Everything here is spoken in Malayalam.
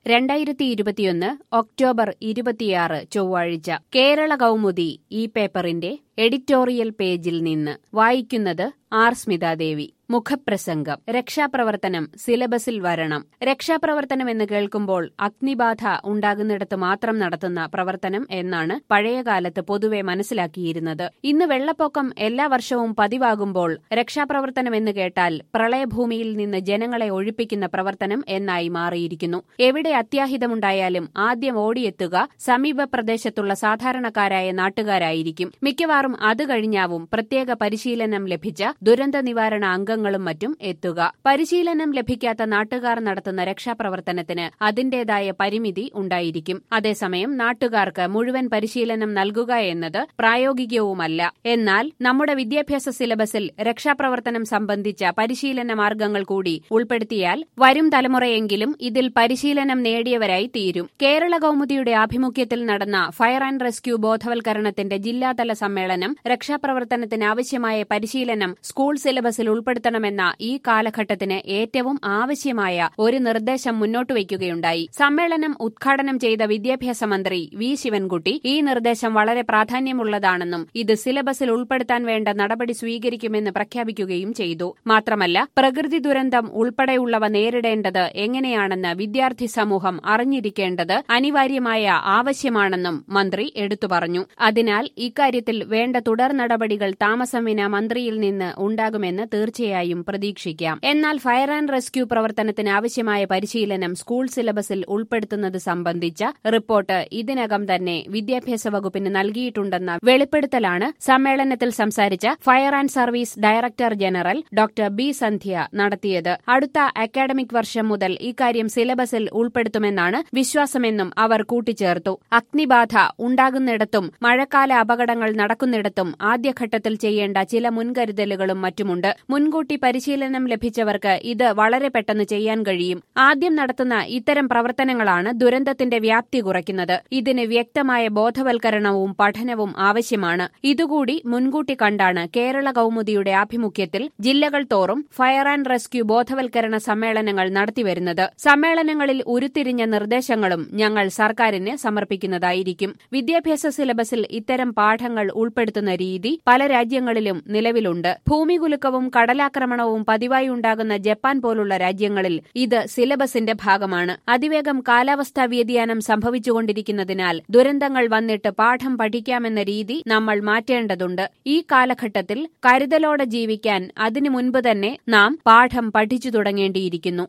രണ്ടായിരത്തി ഇരുപത്തിയൊന്ന് ഒക്ടോബർ ഇരുപത്തിയാറ് ചൊവ്വാഴ്ച കേരള കൗമുദി ഈ പേപ്പറിന്റെ എഡിറ്റോറിയൽ പേജിൽ നിന്ന് വായിക്കുന്നത് ആർ സ്മിതാദേവി മുഖപ്രസംഗം രക്ഷാപ്രവർത്തനം സിലബസിൽ വരണം രക്ഷാപ്രവർത്തനം എന്ന് കേൾക്കുമ്പോൾ അഗ്നിബാധ ഉണ്ടാകുന്നിടത്ത് മാത്രം നടത്തുന്ന പ്രവർത്തനം എന്നാണ് പഴയകാലത്ത് പൊതുവെ മനസ്സിലാക്കിയിരുന്നത് ഇന്ന് വെള്ളപ്പൊക്കം എല്ലാ വർഷവും പതിവാകുമ്പോൾ രക്ഷാപ്രവർത്തനം എന്ന് കേട്ടാൽ പ്രളയഭൂമിയിൽ നിന്ന് ജനങ്ങളെ ഒഴിപ്പിക്കുന്ന പ്രവർത്തനം എന്നായി മാറിയിരിക്കുന്നു എവിടെ അത്യാഹിതമുണ്ടായാലും ആദ്യം ഓടിയെത്തുക സമീപ പ്രദേശത്തുള്ള സാധാരണക്കാരായ നാട്ടുകാരായിരിക്കും മിക്കവാറും അത് കഴിഞ്ഞാവും പ്രത്യേക പരിശീലനം ലഭിച്ച ദുരന്ത നിവാരണ അംഗങ്ങളും മറ്റും എത്തുക പരിശീലനം ലഭിക്കാത്ത നാട്ടുകാർ നടത്തുന്ന രക്ഷാപ്രവർത്തനത്തിന് അതിന്റേതായ പരിമിതി ഉണ്ടായിരിക്കും അതേസമയം നാട്ടുകാർക്ക് മുഴുവൻ പരിശീലനം നൽകുക എന്നത് പ്രായോഗികവുമല്ല എന്നാൽ നമ്മുടെ വിദ്യാഭ്യാസ സിലബസിൽ രക്ഷാപ്രവർത്തനം സംബന്ധിച്ച പരിശീലന മാർഗങ്ങൾ കൂടി ഉൾപ്പെടുത്തിയാൽ വരും തലമുറയെങ്കിലും ഇതിൽ പരിശീലനം നേടിയവരായി തീരും കേരള കൌമുദിയുടെ ആഭിമുഖ്യത്തിൽ നടന്ന ഫയർ ആൻഡ് റെസ്ക്യൂ ബോധവൽക്കരണത്തിന്റെ ജില്ലാതല സമ്മേളനം രക്ഷാപ്രവർത്തനത്തിന് ആവശ്യമായ പരിശീലനം സ്കൂൾ സിലബസിൽ ഉൾപ്പെടുത്തണമെന്ന ഈ കാലഘട്ടത്തിന് ഏറ്റവും ആവശ്യമായ ഒരു നിർദ്ദേശം മുന്നോട്ട് വയ്ക്കുകയുണ്ടായി സമ്മേളനം ഉദ്ഘാടനം ചെയ്ത വിദ്യാഭ്യാസ മന്ത്രി വി ശിവൻകുട്ടി ഈ നിർദ്ദേശം വളരെ പ്രാധാന്യമുള്ളതാണെന്നും ഇത് സിലബസിൽ ഉൾപ്പെടുത്താൻ വേണ്ട നടപടി സ്വീകരിക്കുമെന്ന് പ്രഖ്യാപിക്കുകയും ചെയ്തു മാത്രമല്ല പ്രകൃതി ദുരന്തം ഉൾപ്പെടെയുള്ളവ നേരിടേണ്ടത് എങ്ങനെയാണെന്ന് വിദ്യാർത്ഥി സമൂഹം അറിഞ്ഞിരിക്കേണ്ടത് അനിവാര്യമായ ആവശ്യമാണെന്നും മന്ത്രി എടുത്തു പറഞ്ഞു അതിനാൽ ഇക്കാര്യത്തിൽ വേണ്ട തുടർ നടപടികൾ താമസം വിന മന്ത്രിയിൽ നിന്ന് ഉണ്ടാകുമെന്ന് തീർച്ചയായും പ്രതീക്ഷിക്കാം എന്നാൽ ഫയർ ആൻഡ് റെസ്ക്യൂ പ്രവർത്തനത്തിന് ആവശ്യമായ പരിശീലനം സ്കൂൾ സിലബസിൽ ഉൾപ്പെടുത്തുന്നത് സംബന്ധിച്ച റിപ്പോർട്ട് ഇതിനകം തന്നെ വിദ്യാഭ്യാസ വകുപ്പിന് നൽകിയിട്ടുണ്ടെന്ന വെളിപ്പെടുത്തലാണ് സമ്മേളനത്തിൽ സംസാരിച്ച fire and service director general doctor B Sandhya നടത്തിയത് അടുത്ത അക്കാഡമിക് വർഷം മുതൽ ഇക്കാര്യം സിലബസിൽ ഉൾപ്പെടുത്തുമെന്നാണ് വിശ്വാസമെന്നും അവർ കൂട്ടിച്ചേർത്തു അഗ്നിബാധ ഉണ്ടാകുന്നിടത്തും മഴക്കാല അപകടങ്ങൾ നടക്കുന്നിടത്തും ആദ്യഘട്ടത്തിൽ ചെയ്യേണ്ട ചില മുൻകരുതലുകളും മറ്റുമുണ്ട് മുൻകൂട്ടി പരിശീലനം ലഭിച്ചവർക്ക് ഇത് വളരെ പെട്ടെന്ന് ചെയ്യാൻ കഴിയും ആദ്യം നടത്തുന്ന ഇത്തരം പ്രവർത്തനങ്ങളാണ് ദുരന്തത്തിന്റെ വ്യാപ്തി കുറയ്ക്കുന്നത് ഇതിന് വ്യക്തമായ ബോധവൽക്കരണവും പഠനവും ആവശ്യമാണ് ഇതുകൂടി മുൻകൂട്ടി കണ്ടാണ് കേരള കൌമുദിയുടെ ആഭിമുഖ്യത്തിൽ ജില്ലകൾ തോറും ഫയർ ആൻഡ് റെസ്ക്യൂ ബോധവൽക്കരണ സമ്മേളനങ്ങൾ നടത്തിവരുന്നത് സമ്മേളനങ്ങളിൽ ഉരുത്തിരിഞ്ഞ നിർദ്ദേശങ്ങളും ഞങ്ങൾ സർക്കാരിന് സമർപ്പിക്കുന്നതായിരിക്കും വിദ്യാഭ്യാസ സിലബസിൽ ഇത്തരം പാഠങ്ങൾ ഉൾപ്പെടുത്തുന്ന രീതി പല രാജ്യങ്ങളിലും നിലവിലുണ്ട് ഭൂമികുലുക്കവും കടലാക്രമണവും പതിവായി ഉണ്ടാകുന്ന ജപ്പാൻ പോലുള്ള രാജ്യങ്ങളിൽ ഇത് സിലബസിന്റെ ഭാഗമാണ് അതിവേഗം കാലാവസ്ഥാ വ്യതിയാനം സംഭവിച്ചുകൊണ്ടിരിക്കുന്നതിനാൽ ദുരന്തങ്ങൾ വന്നിട്ട് പാഠം പഠിക്കാമെന്ന രീതി നമ്മൾ മാറ്റേണ്ടതുണ്ട് ഈ കാലഘട്ടത്തിൽ കരുതലോടെ ജീവിക്കാൻ അതിനു മുൻപ് തന്നെ നാം പാഠം പഠിച്ചു തുടങ്ങേണ്ടിയിരിക്കുന്നു